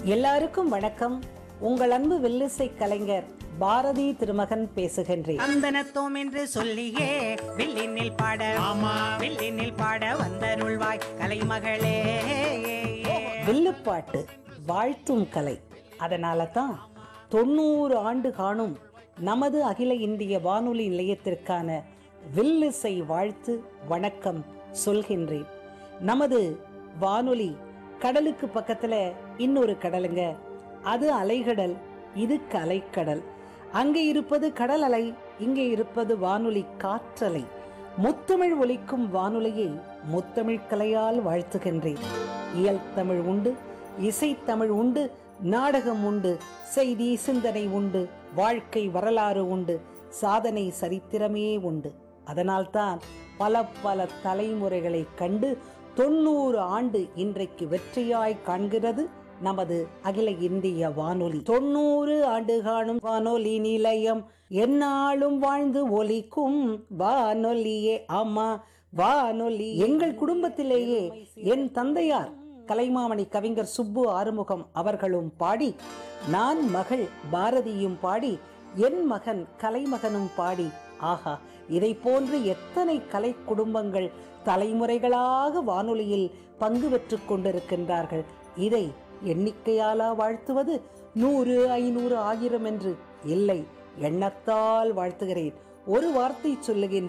எல்லாருக்கும் வணக்கம் உங்கள் அன்பு வில்லிசை கலைஞர் பாரதி திருமகன் பேசுகின்றேன் அந்தனத்தோம் என்று சொல்லியே வில்லினில் பாட ஆமா. வில்லினில் பாட வந்தருள்வாய் கலைமகளே வில்லுப்பாட்டு வாழ்த்தும் கலை அதனால தான் தொண்ணூறு ஆண்டு காணும் நமது அகில இந்திய வானொலி நிலையத்திற்கான வில்லிசை வாழ்த்து வணக்கம் சொல்கின்றேன் நமது வானொலி கடலுக்கு பக்கத்துல இன்னொரு கடலுங்க அது அலைகடல் இது கலைக்கடல் அங்கே இருப்பது கடல் அலை இங்கே இருப்பது வானொலி காற்றலை முத்தமிழ் ஒலிக்கும் வானொலியை முத்தமிழ் கலையால் வாழ்த்துகின்றேன் இயல் தமிழ் உண்டு இசைத்தமிழ் உண்டு நாடகம் உண்டு செய்தி சிந்தனை உண்டு வாழ்க்கை வரலாறு உண்டு சாதனை சரித்திரமே உண்டு அதனால்தான் பல பல தலைமுறைகளை கண்டு தொண்ணூறு ஆண்டு இன்றைக்கு வெற்றியாய் காண்கிறது நமது அகில இந்திய வானொலி தொண்ணூறு ஆண்டு காணும் வானொலி நிலையம் எந்நாளும் வாழ்ந்து ஒலிக்கும் வானொலியே ஆமா வானொலி எங்கள் குடும்பத்திலேயே என் தந்தையார் கலைமாமணி கவிஞர் சுப்பு ஆறுமுகம் அவர்களும் பாடி நான் மகள் பாரதியும் பாடி என் மகன் கலைமகனும் பாடி ஆஹா இதை போன்று எத்தனை கலை குடும்பங்கள் தலைமுறைகளாக வானொலியில் பங்கு பெற்றுக் கொண்டிருக்கின்றார்கள் இதை எண்ணிக்கையாலா வாழ்த்துவது நூறு ஐநூறு ஆயிரம் என்று இல்லை எண்ணத்தால் வாழ்த்துகிறேன் ஒரு வார்த்தை சொல்லுகின்றேன்